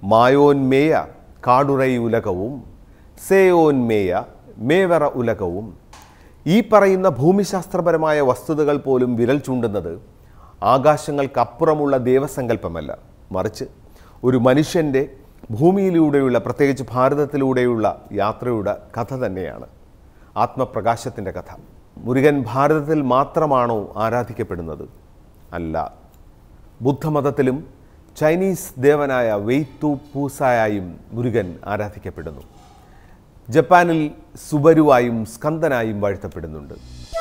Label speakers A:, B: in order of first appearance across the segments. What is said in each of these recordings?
A: മായോന്മേയ കാടുറൈ ഉലകവും സേയോന്മേയ മേവറ ഉലകവും ഈ പറയുന്ന ഭൂമിശാസ്ത്രപരമായ വസ്തുതകൾ പോലും വിരൽ ചൂണ്ടുന്നത് ആകാശങ്ങൾക്കപ്പുറമുള്ള ദേവസങ്കല്പമല്ല മറിച്ച് ഒരു മനുഷ്യൻ്റെ ഭൂമിയിലൂടെയുള്ള പ്രത്യേകിച്ച് ഭാരതത്തിലൂടെയുള്ള യാത്രയുടെ കഥ തന്നെയാണ് ആത്മപ്രകാശത്തിൻ്റെ കഥ മുരുകൻ ഭാരതത്തിൽ മാത്രമാണോ ആരാധിക്കപ്പെടുന്നത് അല്ല ബുദ്ധമതത്തിലും ചൈനീസ് ദേവനായ വെയ്ത്തു പൂസായായും മുരുകൻ ആരാധിക്കപ്പെടുന്നു ജപ്പാനിൽ സുബരുവായും സ്കന്ദനായും വാഴ്ത്തപ്പെടുന്നുണ്ട്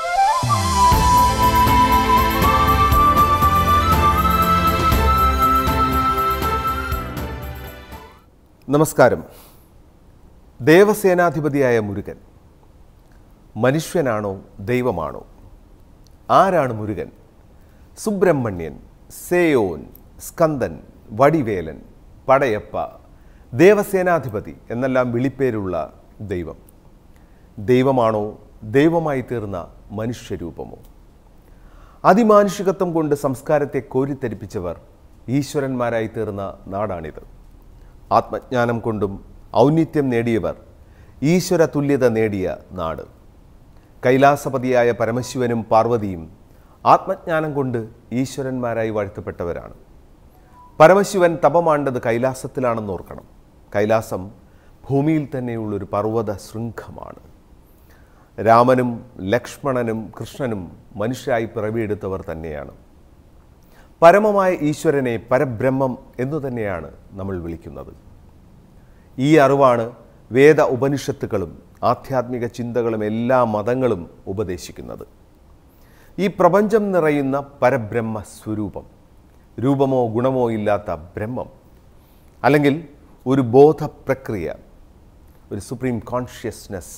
A: നമസ്കാരം ദേവസേനാധിപതിയായ മുരുകൻ മനുഷ്യനാണോ ദൈവമാണോ ആരാണ് മുരുകൻ സുബ്രഹ്മണ്യൻ സേയോൻ സ്കന്ദൻ വടിവേലൻ പടയപ്പ ദേവസേനാധിപതി എന്നെല്ലാം വിളിപ്പേരുള്ള ദൈവം ദൈവമാണോ ദൈവമായി തീർന്ന മനുഷ്യരൂപമോ അതിമാനുഷികത്വം കൊണ്ട് സംസ്കാരത്തെ കോരിത്തരിപ്പിച്ചവർ ഈശ്വരന്മാരായി തീർന്ന നാടാണിത് ആത്മജ്ഞാനം കൊണ്ടും ഔന്നിത്യം നേടിയവർ ഈശ്വര തുല്യത നേടിയ നാട് കൈലാസപതിയായ പരമശിവനും പാർവതിയും ആത്മജ്ഞാനം കൊണ്ട് ഈശ്വരന്മാരായി വാഴ്ത്തപ്പെട്ടവരാണ് പരമശിവൻ തപമാണ്ടത് കൈലാസത്തിലാണെന്ന് ഓർക്കണം കൈലാസം ഭൂമിയിൽ തന്നെയുള്ളൊരു പർവ്വത ശൃംഖമാണ് രാമനും ലക്ഷ്മണനും കൃഷ്ണനും മനുഷ്യരായി പിറവിയെടുത്തവർ തന്നെയാണ് പരമമായ ഈശ്വരനെ പരബ്രഹ്മം എന്നു തന്നെയാണ് നമ്മൾ വിളിക്കുന്നത് ഈ അറിവാണ് വേദ ഉപനിഷത്തുക്കളും ആധ്യാത്മിക ചിന്തകളും എല്ലാ മതങ്ങളും ഉപദേശിക്കുന്നത് ഈ പ്രപഞ്ചം നിറയുന്ന പരബ്രഹ്മ സ്വരൂപം രൂപമോ ഗുണമോ ഇല്ലാത്ത ബ്രഹ്മം അല്ലെങ്കിൽ ഒരു ബോധ പ്രക്രിയ ഒരു സുപ്രീം കോൺഷ്യസ്നെസ്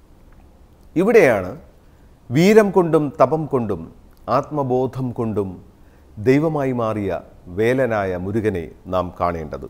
A: ഇവിടെയാണ് വീരം കൊണ്ടും തപം കൊണ്ടും ആത്മബോധം കൊണ്ടും ദൈവമായി മാറിയ വേലനായ മുരുകനെ നാം കാണേണ്ടത്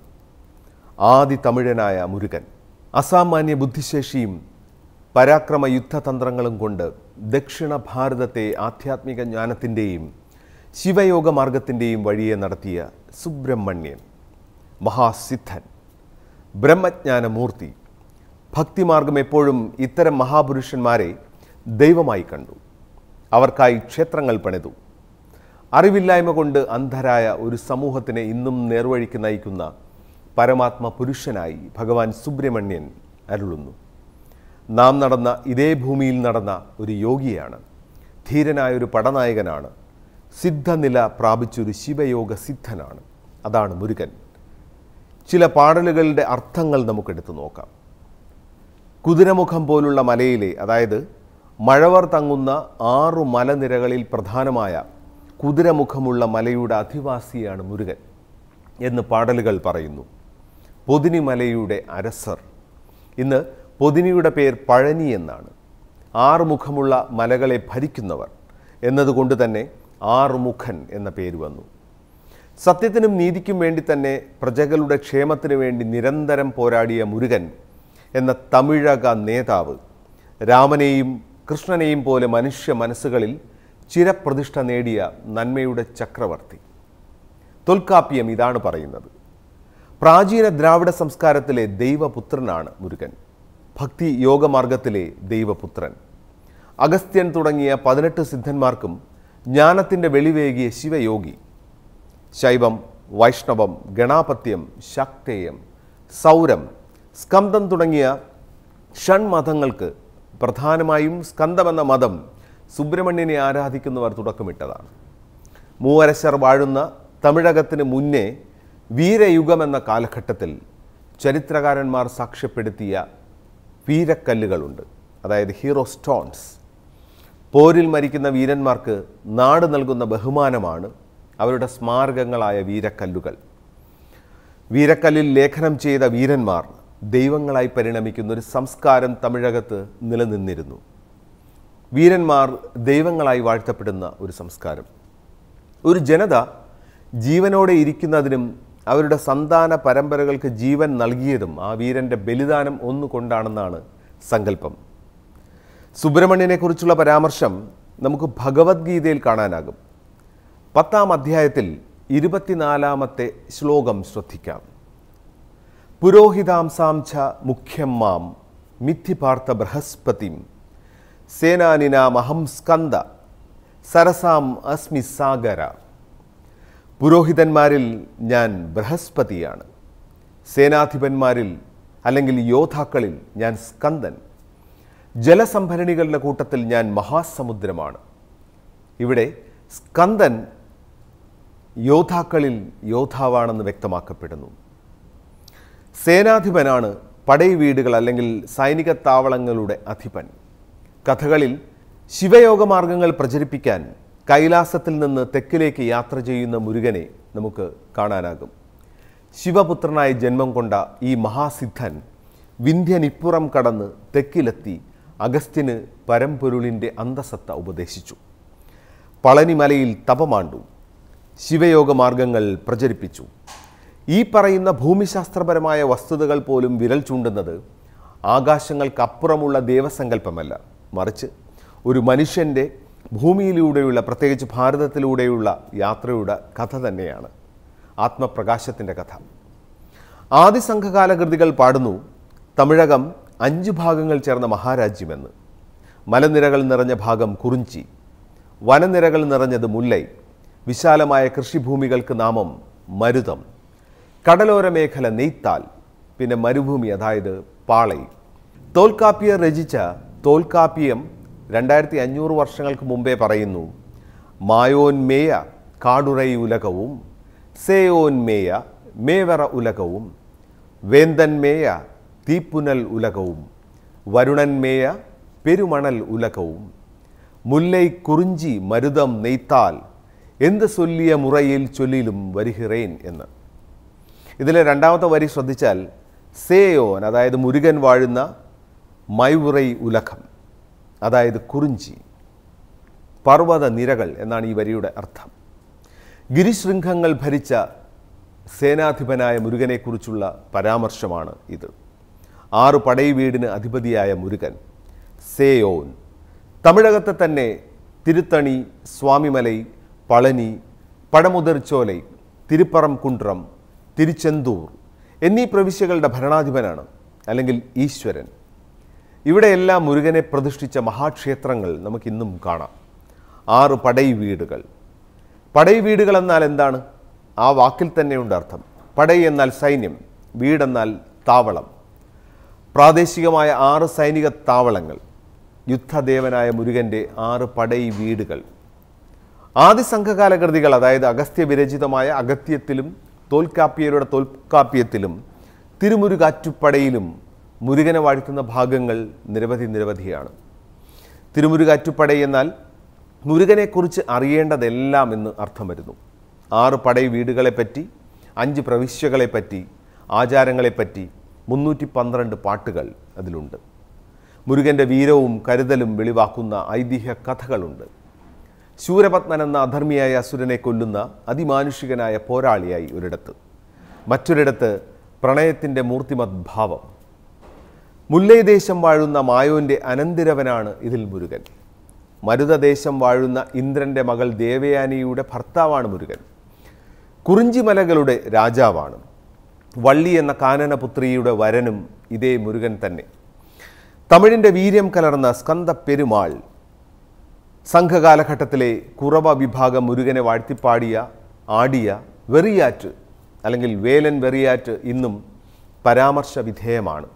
A: ആദി തമിഴനായ മുരുകൻ അസാമാന്യ ബുദ്ധിശേഷിയും പരാക്രമ യുദ്ധതന്ത്രങ്ങളും കൊണ്ട് ദക്ഷിണ ഭാരതത്തെ ആധ്യാത്മിക ജ്ഞാനത്തിൻ്റെയും ശിവയോഗ മാർഗത്തിൻ്റെയും വഴിയെ നടത്തിയ സുബ്രഹ്മണ്യൻ മഹാസിദ്ധൻ ബ്രഹ്മജ്ഞാനമൂർത്തി ഭക്തിമാർഗം എപ്പോഴും ഇത്തരം മഹാപുരുഷന്മാരെ ദൈവമായി കണ്ടു അവർക്കായി ക്ഷേത്രങ്ങൾ പണിതു അറിവില്ലായ്മ കൊണ്ട് അന്ധരായ ഒരു സമൂഹത്തിനെ ഇന്നും നേർവഴിക്ക് നയിക്കുന്ന പരമാത്മ പുരുഷനായി ഭഗവാൻ സുബ്രഹ്മണ്യൻ അരുളുന്നു നാം നടന്ന ഇതേ ഭൂമിയിൽ നടന്ന ഒരു യോഗിയാണ് ധീരനായ ഒരു പടനായകനാണ് സിദ്ധനില പ്രാപിച്ചൊരു ശിവയോഗ സിദ്ധനാണ് അതാണ് മുരുകൻ ചില പാടലുകളുടെ അർത്ഥങ്ങൾ നമുക്കെടുത്ത് നോക്കാം കുതിരമുഖം പോലുള്ള മലയിലെ അതായത് മഴവർ തങ്ങുന്ന ആറു മലനിരകളിൽ പ്രധാനമായ കുതിരമുഖമുള്ള മലയുടെ അധിവാസിയാണ് മുരുകൻ എന്ന് പാടലുകൾ പറയുന്നു പൊതിനി മലയുടെ അരസർ ഇന്ന് പൊതിനിയുടെ പേർ പഴനി എന്നാണ് ആറുമുഖമുള്ള മലകളെ ഭരിക്കുന്നവർ എന്നതുകൊണ്ട് തന്നെ ആറുമുഖൻ എന്ന പേര് വന്നു സത്യത്തിനും നീതിക്കും വേണ്ടി തന്നെ പ്രജകളുടെ ക്ഷേമത്തിനു വേണ്ടി നിരന്തരം പോരാടിയ മുരുകൻ എന്ന തമിഴക നേതാവ് രാമനെയും കൃഷ്ണനെയും പോലെ മനുഷ്യ മനസ്സുകളിൽ ചിരപ്രതിഷ്ഠ നേടിയ നന്മയുടെ ചക്രവർത്തി തൊൽക്കാപ്യം ഇതാണ് പറയുന്നത് പ്രാചീന ദ്രാവിഡ സംസ്കാരത്തിലെ ദൈവപുത്രനാണ് മുരുകൻ ഭക്തി യോഗമാർഗത്തിലെ ദൈവപുത്രൻ അഗസ്ത്യൻ തുടങ്ങിയ പതിനെട്ട് സിദ്ധന്മാർക്കും ജ്ഞാനത്തിൻ്റെ വെളിവേകിയ ശിവയോഗി ശൈവം വൈഷ്ണവം ഗണാപത്യം ശാക്തേയം സൗരം സ്കന്ദം തുടങ്ങിയ ഷൺമതങ്ങൾക്ക് പ്രധാനമായും സ്കന്ദമെന്ന മതം സുബ്രഹ്മണ്യനെ ആരാധിക്കുന്നവർ തുടക്കമിട്ടതാണ് മൂവരശർ വാഴുന്ന തമിഴകത്തിന് മുന്നേ വീരയുഗമെന്ന കാലഘട്ടത്തിൽ ചരിത്രകാരന്മാർ സാക്ഷ്യപ്പെടുത്തിയ വീരക്കല്ലുകളുണ്ട് അതായത് ഹീറോ സ്റ്റോൺസ് പോരിൽ മരിക്കുന്ന വീരന്മാർക്ക് നാട് നൽകുന്ന ബഹുമാനമാണ് അവരുടെ സ്മാരകങ്ങളായ വീരക്കല്ലുകൾ വീരക്കല്ലിൽ ലേഖനം ചെയ്ത വീരന്മാർ ദൈവങ്ങളായി പരിണമിക്കുന്ന ഒരു സംസ്കാരം തമിഴകത്ത് നിലനിന്നിരുന്നു വീരന്മാർ ദൈവങ്ങളായി വാഴ്ത്തപ്പെടുന്ന ഒരു സംസ്കാരം ഒരു ജനത ജീവനോടെ ഇരിക്കുന്നതിനും അവരുടെ സന്താന പരമ്പരകൾക്ക് ജീവൻ നൽകിയതും ആ വീരൻ്റെ ബലിദാനം ഒന്നുകൊണ്ടാണെന്നാണ് സങ്കല്പം സുബ്രഹ്മണ്യനെക്കുറിച്ചുള്ള പരാമർശം നമുക്ക് ഭഗവത്ഗീതയിൽ കാണാനാകും പത്താം അധ്യായത്തിൽ ഇരുപത്തിനാലാമത്തെ ശ്ലോകം ശ്രദ്ധിക്കാം പുരോഹിതാംസാം ച മുഖ്യം മാം മിഥ്യപാർത്ഥ ബൃഹസ്പതിം സേനാനിനാമഹം സ്കന്ദ സരസാം അസ്മി സാഗര പുരോഹിതന്മാരിൽ ഞാൻ ബൃഹസ്പതിയാണ് സേനാധിപന്മാരിൽ അല്ലെങ്കിൽ യോദ്ധാക്കളിൽ ഞാൻ സ്കന്ദൻ ജലസംഭരണികളുടെ കൂട്ടത്തിൽ ഞാൻ മഹാസമുദ്രമാണ് ഇവിടെ സ്കന്ദൻ യോദ്ധാക്കളിൽ യോദ്ധാവാണെന്ന് വ്യക്തമാക്കപ്പെടുന്നു സേനാധിപനാണ് പടൈ വീടുകൾ അല്ലെങ്കിൽ സൈനിക താവളങ്ങളുടെ അധിപൻ കഥകളിൽ ശിവയോഗമാർഗങ്ങൾ പ്രചരിപ്പിക്കാൻ കൈലാസത്തിൽ നിന്ന് തെക്കിലേക്ക് യാത്ര ചെയ്യുന്ന മുരുകനെ നമുക്ക് കാണാനാകും ശിവപുത്രനായി ജന്മം കൊണ്ട ഈ മഹാസിദ്ധൻ വിന്ധ്യനിപ്പുറം കടന്ന് തെക്കിലെത്തി അഗസ്ത്യന് പരമ്പൊരുളിൻ്റെ അന്തസത്ത ഉപദേശിച്ചു പളനിമലയിൽ തപമാണ്ടു ശിവയോഗ മാർഗങ്ങൾ പ്രചരിപ്പിച്ചു ഈ പറയുന്ന ഭൂമിശാസ്ത്രപരമായ വസ്തുതകൾ പോലും വിരൽ ചൂണ്ടുന്നത് ആകാശങ്ങൾക്കപ്പുറമുള്ള ദേവസങ്കല്പമല്ല മറിച്ച് ഒരു മനുഷ്യൻ്റെ ഭൂമിയിലൂടെയുള്ള പ്രത്യേകിച്ച് ഭാരതത്തിലൂടെയുള്ള യാത്രയുടെ കഥ തന്നെയാണ് ആത്മപ്രകാശത്തിൻ്റെ കഥ ആദിസംഘകാല കൃതികൾ പാടുന്നു തമിഴകം അഞ്ച് ഭാഗങ്ങൾ ചേർന്ന മഹാരാജ്യമെന്ന് മലനിരകൾ നിറഞ്ഞ ഭാഗം കുറിഞ്ചി വനനിരകൾ നിറഞ്ഞത് മുല്ലൈ വിശാലമായ കൃഷിഭൂമികൾക്ക് നാമം മരുതം കടലോര മേഖല നെയ്ത്താൽ പിന്നെ മരുഭൂമി അതായത് പാളൈ തോൽക്കാപ്പിയർ രചിച്ച തോൽക്കാപ്പിയം രണ്ടായിരത്തി അഞ്ഞൂറ് വർഷങ്ങൾക്ക് മുമ്പേ പറയുന്നു മായോന്മേയ കാടുറൈ ഉലകവും സേയോന്മേയ മേവറ ഉലകവും വേന്തന്മേയ തീപ്പുനൽ ഉലകവും വരുണന്മേയ പെരുമണൽ ഉലകവും മുല്ലൈ കുറിഞ്ചി മരുതം നെയ്ത്താൽ എന്ത് ചൊല്ലിയ മുറയിൽ ചൊല്ലിലും വരിഹിറേൻ എന്ന് ഇതിലെ രണ്ടാമത്തെ വരി ശ്രദ്ധിച്ചാൽ സേയോൻ അതായത് മുരുകൻ വാഴുന്ന മൈവുറൈ ഉലകം അതായത് കുറിഞ്ചി പർവ്വത നിരകൾ എന്നാണ് ഈ വരിയുടെ അർത്ഥം ഗിരിശൃംഖങ്ങൾ ഭരിച്ച സേനാധിപനായ മുരുകനെക്കുറിച്ചുള്ള പരാമർശമാണ് ഇത് ആറ് പടൈ വീടിന് അധിപതിയായ മുരുകൻ സേയോൻ തമിഴകത്തെ തന്നെ തിരുത്തണി സ്വാമിമലൈ പളനി പഴമുതിർച്ചോലൈ തിരുപ്പറം കുണ്ട്രം തിരുച്ചെന്തൂർ എന്നീ പ്രവിശ്യകളുടെ ഭരണാധിപനാണ് അല്ലെങ്കിൽ ഈശ്വരൻ ഇവിടെയെല്ലാം മുരുകനെ പ്രതിഷ്ഠിച്ച മഹാക്ഷേത്രങ്ങൾ നമുക്കിന്നും കാണാം ആറ് പടൈ വീടുകൾ പടൈ വീടുകൾ എന്നാൽ എന്താണ് ആ വാക്കിൽ തന്നെയുണ്ട് അർത്ഥം പടൈ എന്നാൽ സൈന്യം വീടെന്നാൽ താവളം പ്രാദേശികമായ ആറ് സൈനിക താവളങ്ങൾ യുദ്ധദേവനായ മുരുകൻ്റെ ആറ് പടൈ വീടുകൾ ആദിസംഘകാല കൃതികൾ അതായത് അഗസ്ത്യ വിരചിതമായ അഗത്യത്തിലും തോൽക്കാപ്പിയരുടെ തോൽക്കാപ്പിയത്തിലും തിരുമുരുകാറ്റുപടയിലും മുരുകനെ വാഴ്ത്തുന്ന ഭാഗങ്ങൾ നിരവധി നിരവധിയാണ് തിരുമുരുകാറ്റുപട എന്നാൽ മുരുകനെക്കുറിച്ച് അറിയേണ്ടതെല്ലാം എന്ന് അർത്ഥം വരുന്നു ആറ് പടൈ വീടുകളെപ്പറ്റി അഞ്ച് പ്രവിശ്യകളെപ്പറ്റി ആചാരങ്ങളെപ്പറ്റി മുന്നൂറ്റി പന്ത്രണ്ട് പാട്ടുകൾ അതിലുണ്ട് മുരുകൻ്റെ വീരവും കരുതലും വെളിവാക്കുന്ന ഐതിഹ്യ കഥകളുണ്ട് ശൂരപത്മൻ എന്ന അധർമ്മിയായ അസുരനെ കൊല്ലുന്ന അതിമാനുഷികനായ പോരാളിയായി ഒരിടത്ത് മറ്റൊരിടത്ത് പ്രണയത്തിൻ്റെ മൂർത്തിമത് ഭാവം മുല്ലൈ ദേശം വാഴുന്ന മായോൻ്റെ അനന്തിരവനാണ് ഇതിൽ മുരുകൻ മരുതദേശം വാഴുന്ന ഇന്ദ്രൻ്റെ മകൾ ദേവയാനിയുടെ ഭർത്താവാണ് മുരുകൻ കുറിഞ്ചിമലകളുടെ രാജാവാണ് വള്ളി എന്ന കാനനപുത്രിയുടെ വരനും ഇതേ മുരുകൻ തന്നെ തമിഴിൻ്റെ വീര്യം കലർന്ന സ്കന്ദ പെരുമാൾ സംഘകാലഘട്ടത്തിലെ കുറവ വിഭാഗം മുരുകനെ വാഴ്ത്തിപ്പാടിയ ആടിയ വെറിയാറ്റ് അല്ലെങ്കിൽ വേലൻ വെറിയാറ്റ് ഇന്നും പരാമർശ വിധേയമാണ്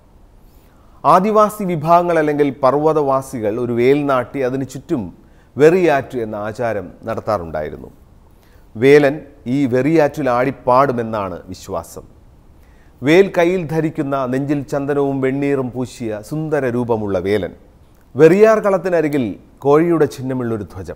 A: ആദിവാസി വിഭാഗങ്ങൾ അല്ലെങ്കിൽ പർവ്വതവാസികൾ ഒരു വേൽ നാട്ടി അതിന് ചുറ്റും വെറിയാറ്റ് എന്ന ആചാരം നടത്താറുണ്ടായിരുന്നു വേലൻ ഈ വെറിയാറ്റിൽ ആടിപ്പാടുമെന്നാണ് വിശ്വാസം വേൽ കയ്യിൽ ധരിക്കുന്ന നെഞ്ചിൽ ചന്ദനവും വെണ്ണീറും പൂശിയ സുന്ദര രൂപമുള്ള വേലൻ വെറിയാർ കളത്തിനരികിൽ കോഴിയുടെ ചിഹ്നമുള്ളൊരു ധ്വജം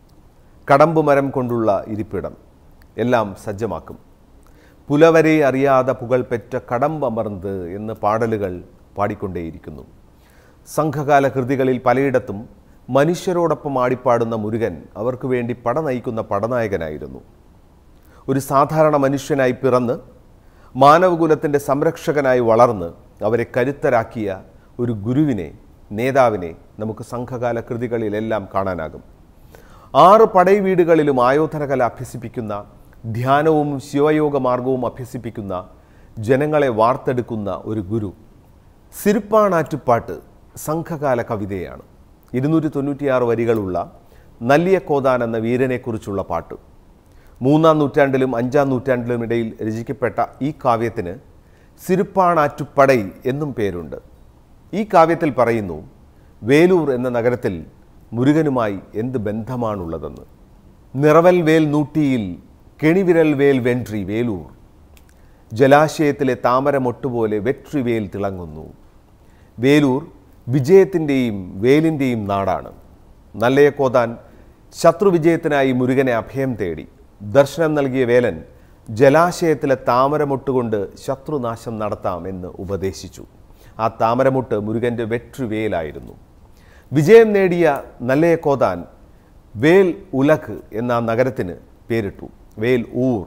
A: കടമ്പ് മരം കൊണ്ടുള്ള ഇരിപ്പിടം എല്ലാം സജ്ജമാക്കും പുലവരെ അറിയാതെ പുകൾപെറ്റ കടമ്പമർന്ന് എന്ന് പാടലുകൾ പാടിക്കൊണ്ടേയിരിക്കുന്നു സംഘകാല കൃതികളിൽ പലയിടത്തും മനുഷ്യരോടൊപ്പം ആടിപ്പാടുന്ന മുരുകൻ അവർക്ക് വേണ്ടി പട നയിക്കുന്ന പടനായകനായിരുന്നു ഒരു സാധാരണ മനുഷ്യനായി പിറന്ന് മാനവകുലത്തിൻ്റെ സംരക്ഷകനായി വളർന്ന് അവരെ കരുത്തരാക്കിയ ഒരു ഗുരുവിനെ നേതാവിനെ നമുക്ക് സംഘകാല കൃതികളിലെല്ലാം കാണാനാകും ആറ് പടൈ വീടുകളിലും ആയോധനകല അഭ്യസിപ്പിക്കുന്ന ധ്യാനവും ശിവയോഗ മാർഗവും അഭ്യസിപ്പിക്കുന്ന ജനങ്ങളെ വാർത്തെടുക്കുന്ന ഒരു ഗുരു സിരുപ്പാണാറ്റുപാട്ട് സംഘകാല കവിതയാണ് ഇരുന്നൂറ്റി തൊണ്ണൂറ്റിയാറ് വരികളുള്ള നല്ലിയക്കോതാൻ എന്ന വീരനെക്കുറിച്ചുള്ള പാട്ട് മൂന്നാം നൂറ്റാണ്ടിലും അഞ്ചാം നൂറ്റാണ്ടിലും ഇടയിൽ രചിക്കപ്പെട്ട ഈ കാവ്യത്തിന് സിരുപ്പാണാറ്റുപടൈ എന്നും പേരുണ്ട് ഈ കാവ്യത്തിൽ പറയുന്നു വേലൂർ എന്ന നഗരത്തിൽ മുരുകനുമായി എന്ത് ബന്ധമാണുള്ളതെന്ന് നിറവൽ വേൽ നൂട്ടിയിൽ കെണിവിരൽ വേൽ വെൻട്രി വേലൂർ ജലാശയത്തിലെ താമരമൊട്ടുപോലെ വെട്രിവേൽ തിളങ്ങുന്നു വേലൂർ വിജയത്തിൻ്റെയും വേലിൻ്റെയും നാടാണ് നല്ലയക്കോതാൻ ശത്രുവിജയത്തിനായി മുരുകനെ അഭയം തേടി ദർശനം നൽകിയ വേലൻ ജലാശയത്തിലെ താമരമൊട്ടുകൊണ്ട് ശത്രുനാശം നടത്താം എന്ന് ഉപദേശിച്ചു ആ താമരമുട്ട് മുരുകൻ്റെ വെട്രിവേലായിരുന്നു വിജയം നേടിയ നല്ലയക്കോതാൻ വേൽ ഉലഖ് എന്ന ആ നഗരത്തിന് പേരിട്ടു വേൽ ഊർ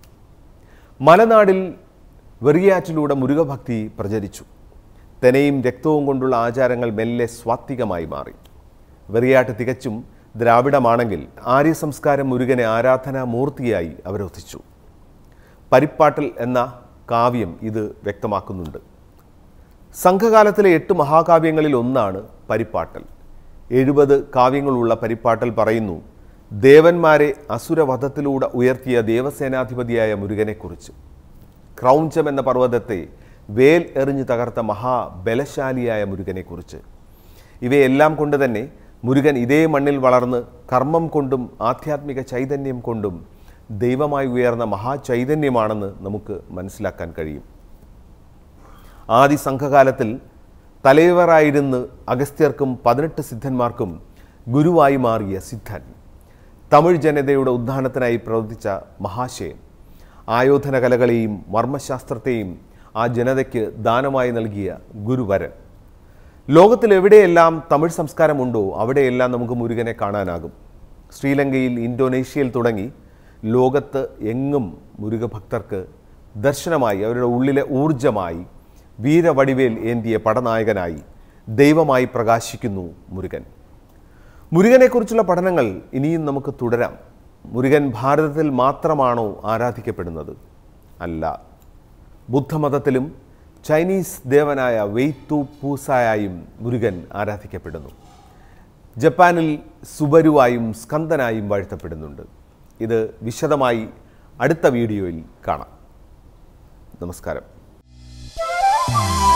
A: മലനാടിൽ വെറിയാറ്റിലൂടെ മുരുകഭക്തി പ്രചരിച്ചു തെനയും രക്തവും കൊണ്ടുള്ള ആചാരങ്ങൾ മെല്ലെ സ്വാത്വികമായി മാറി വെറിയാട്ട് തികച്ചും ദ്രാവിഡമാണെങ്കിൽ ആര്യ സംസ്കാരം മുരുകനെ ആരാധനാ മൂർത്തിയായി അവരോധിച്ചു പരിപ്പാട്ടൽ എന്ന കാവ്യം ഇത് വ്യക്തമാക്കുന്നുണ്ട് സംഘകാലത്തിലെ എട്ട് മഹാകാവ്യങ്ങളിൽ ഒന്നാണ് പരിപ്പാട്ടൽ എഴുപത് കാവ്യങ്ങളുള്ള പരിപ്പാട്ടൽ പറയുന്നു ദേവന്മാരെ അസുരവധത്തിലൂടെ ഉയർത്തിയ ദേവസേനാധിപതിയായ മുരുകനെക്കുറിച്ച് ക്രൗഞ്ചം എന്ന പർവ്വതത്തെ വേൽ എറിഞ്ഞു തകർത്ത മഹാബലശാലിയായ മുരുകനെക്കുറിച്ച് ഇവയെല്ലാം കൊണ്ട് തന്നെ മുരുകൻ ഇതേ മണ്ണിൽ വളർന്ന് കർമ്മം കൊണ്ടും ആധ്യാത്മിക ചൈതന്യം കൊണ്ടും ദൈവമായി ഉയർന്ന മഹാചൈതന്യമാണെന്ന് നമുക്ക് മനസ്സിലാക്കാൻ കഴിയും ആദി സംഘകാലത്തിൽ തലൈവറായിരുന്ന് അഗസ്ത്യർക്കും പതിനെട്ട് സിദ്ധന്മാർക്കും ഗുരുവായി മാറിയ സിദ്ധൻ തമിഴ് ജനതയുടെ ഉദ്ധാനത്തിനായി പ്രവർത്തിച്ച മഹാശയൻ ആയോധന കലകളെയും മർമ്മശാസ്ത്രത്തെയും ആ ജനതയ്ക്ക് ദാനമായി നൽകിയ ഗുരുവരൻ ലോകത്തിൽ എവിടെയെല്ലാം തമിഴ് സംസ്കാരമുണ്ടോ അവിടെയെല്ലാം നമുക്ക് മുരുകനെ കാണാനാകും ശ്രീലങ്കയിൽ ഇന്തോനേഷ്യയിൽ തുടങ്ങി ലോകത്ത് എങ്ങും മുരുകഭക്തർക്ക് ദർശനമായി അവരുടെ ഉള്ളിലെ ഊർജമായി വീരവടിവേൽ ഏന്തിയ പടനായകനായി ദൈവമായി പ്രകാശിക്കുന്നു മുരുകൻ മുരുകനെക്കുറിച്ചുള്ള പഠനങ്ങൾ ഇനിയും നമുക്ക് തുടരാം മുരുകൻ ഭാരതത്തിൽ മാത്രമാണോ ആരാധിക്കപ്പെടുന്നത് അല്ല ബുദ്ധമതത്തിലും ചൈനീസ് ദേവനായ വെയ്ത്തു പൂസായായും മുരുകൻ ആരാധിക്കപ്പെടുന്നു ജപ്പാനിൽ സുബരുവായും സ്കന്ദനായും വാഴ്ത്തപ്പെടുന്നുണ്ട് ഇത് വിശദമായി അടുത്ത വീഡിയോയിൽ കാണാം നമസ്കാരം